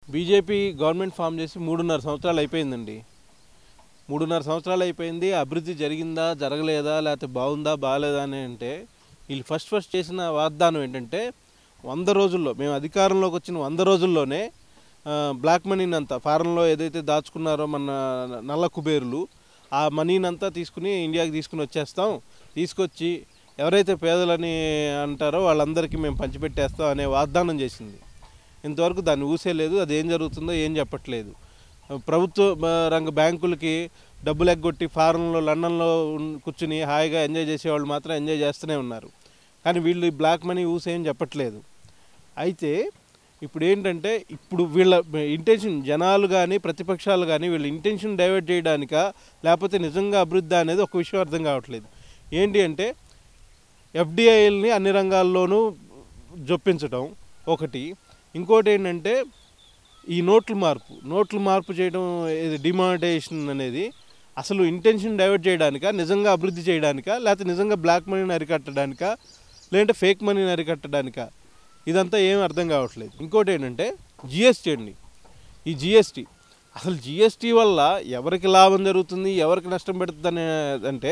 BJP government form చేసి మూడున్నర సంవత్సరాలు అయిపోయిందండి మూడున్నర సంవత్సరాలు అయిపోయింది అభివృద్ధి జరిగిందా జరగలేదా లేకపోతే బాగుందా బాగాలేదా అని అంటే వీళ్ళు ఫస్ట్ ఫస్ట్ చేసిన వాగ్దానం ఏంటంటే వంద రోజుల్లో మేము అధికారంలోకి వచ్చిన వంద రోజుల్లోనే ఆ, బ్లాక్ మనీని అంతా ఫారెన్లో ఏదైతే దాచుకున్నారో మన నల్ల కుబేరులు ఆ మనీని అంతా తీసుకుని ఇండియాకి తీసుకుని వచ్చేస్తాం తీసుకొచ్చి ఎవరైతే పేదలని అంటారో వాళ్ళందరికీ మేము పంచిపెట్టేస్తాం అనే వాగ్దానం చేసింది ఇంతవరకు దాన్ని ఊసేలేదు అది ఏం జరుగుతుందో ఏం చెప్పట్లేదు ప్రభుత్వ ఆ, రంగ బ్యాంకులకి డబ్బులు ఎగ్గొట్టి ఫారెన్లో లండన్లో ఉన్- కూర్చుని హాయిగా ఎంజాయ్ చేసేవాళ్ళు మాత్రం ఎంజాయ్ చేస్తూనే ఉన్నారు కానీ వీళ్ళు ఈ బ్లాక్ మనీ ఊస్ ఏం చెప్పట్లేదు అయితే ఇప్పుడు ఏంటంటే ఇప్పుడు వీళ్ళ ఇంటెన్షన్ జనాలు కానీ ప్రతిపక్షాలు కానీ వీళ్ళ ఇంటెన్షన్ డైవర్ట్ చేయడానిక లేకపోతే నిజంగా అభివృద్ధి అనేది ఒక విషయం అర్థం కావట్లేదు ఏంటి అంటే ఎఫ్డిఐల్ని అన్ని రంగాల్లోనూ జొప్పించడం ఒకటి ఇంకోటి ఏంటంటే ఈ నోట్ల మార్పు నోట్ల మార్పు చేయడం ఇది డిమానిటైజేషన్ అనేది అసలు ఇంటెన్షన్ డైవర్ట్ చేయడానిక నిజంగా అభివృద్ధి చేయడానిక లేకపోతే నిజంగా బ్లాక్ మనీని అరికట్టడానిక లేదంటే ఫేక్ మనీని అరికట్టడానిక ఇదంతా ఏం అర్థం కావట్లేదు ఇంకోటి ఏంటంటే జిఎస్టీ అండి ఈ జిఎస్టీ అసలు జిఎస్టీ వల్ల ఎవరికి లాభం జరుగుతుంది ఎవరికి నష్టం పెడుతుంది అంటే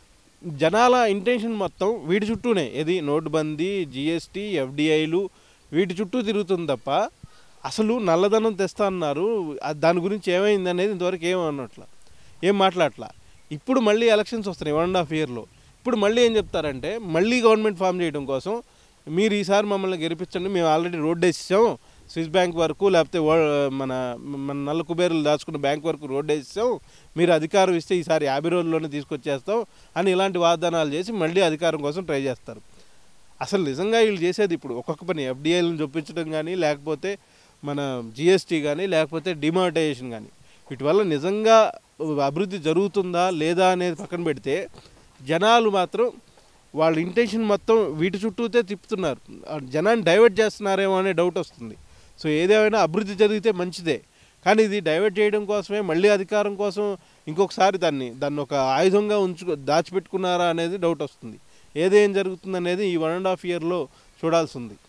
జనాల ఇంటెన్షన్ మొత్తం వీటి చుట్టూనే ఏది నోటుబందీ జిఎస్టీ ఎఫ్డిఐలు వీటి చుట్టూ తిరుగుతుంది తప్ప అసలు నల్లధనం తెస్తా అన్నారు ఆ దాని గురించి ఏమైంది అనేది ఇంతవరకు ఏం అన్నట్ల ఏం మాట్లాడట్లా ఇప్పుడు మళ్ళీ ఎలక్షన్స్ వస్తున్నాయి వన్ అండ్ హాఫ్ ఇయర్లో ఇప్పుడు మళ్ళీ ఏం చెప్తారంటే మళ్ళీ గవర్నమెంట్ ఫామ్ చేయడం కోసం మీరు ఈసారి మమ్మల్ని గెలిపించండి మేము ఆల్రెడీ రోడ్ వేసేసాం స్విస్ బ్యాంక్ వరకు లేకపోతే వర్- మన మన నల్ల కుబేరులు దాచుకున్న బ్యాంక్ వరకు రోడ్ వేసేసాం మీరు అధికారం ఇస్తే ఈసారి యాభై రోజుల్లోనే తీసుకొచ్చేస్తాం అని ఇలాంటి వాగ్దానాలు చేసి మళ్ళీ అధికారం కోసం ట్రై చేస్తారు అసలు నిజంగా వీళ్ళు చేసేది ఇప్పుడు ఒక్కొక్క పని ఎఫ్డిఐలను చొప్పించడం కానీ లేకపోతే మన జిఎస్టీ కానీ లేకపోతే డిమానిటైజేషన్ కానీ వీటి వల్ల నిజంగా అభివృద్ధి జరుగుతుందా లేదా అనేది పక్కన పెడితే జనాలు మాత్రం వాళ్ళ ఇంటెన్షన్ మొత్తం వీటి చుట్టూతే తిప్పుతున్నారు ఆ జనాన్ని డైవర్ట్ చేస్తున్నారేమో అనే డౌట్ వస్తుంది సో ఏదేమైనా అభివృద్ధి జరిగితే మంచిదే కానీ ఇది డైవర్ట్ చేయడం కోసమే మళ్ళీ అధికారం కోసం ఇంకొకసారి దాన్ని దాన్ని ఒక ఆయుధంగా ఉంచు దాచిపెట్టుకున్నారా అనేది డౌట్ వస్తుంది ఏదేం జరుగుతుంది అనేది ఈ వన్ అండ్ హాఫ్ ఇయర్లో చూడాల్సి ఉంది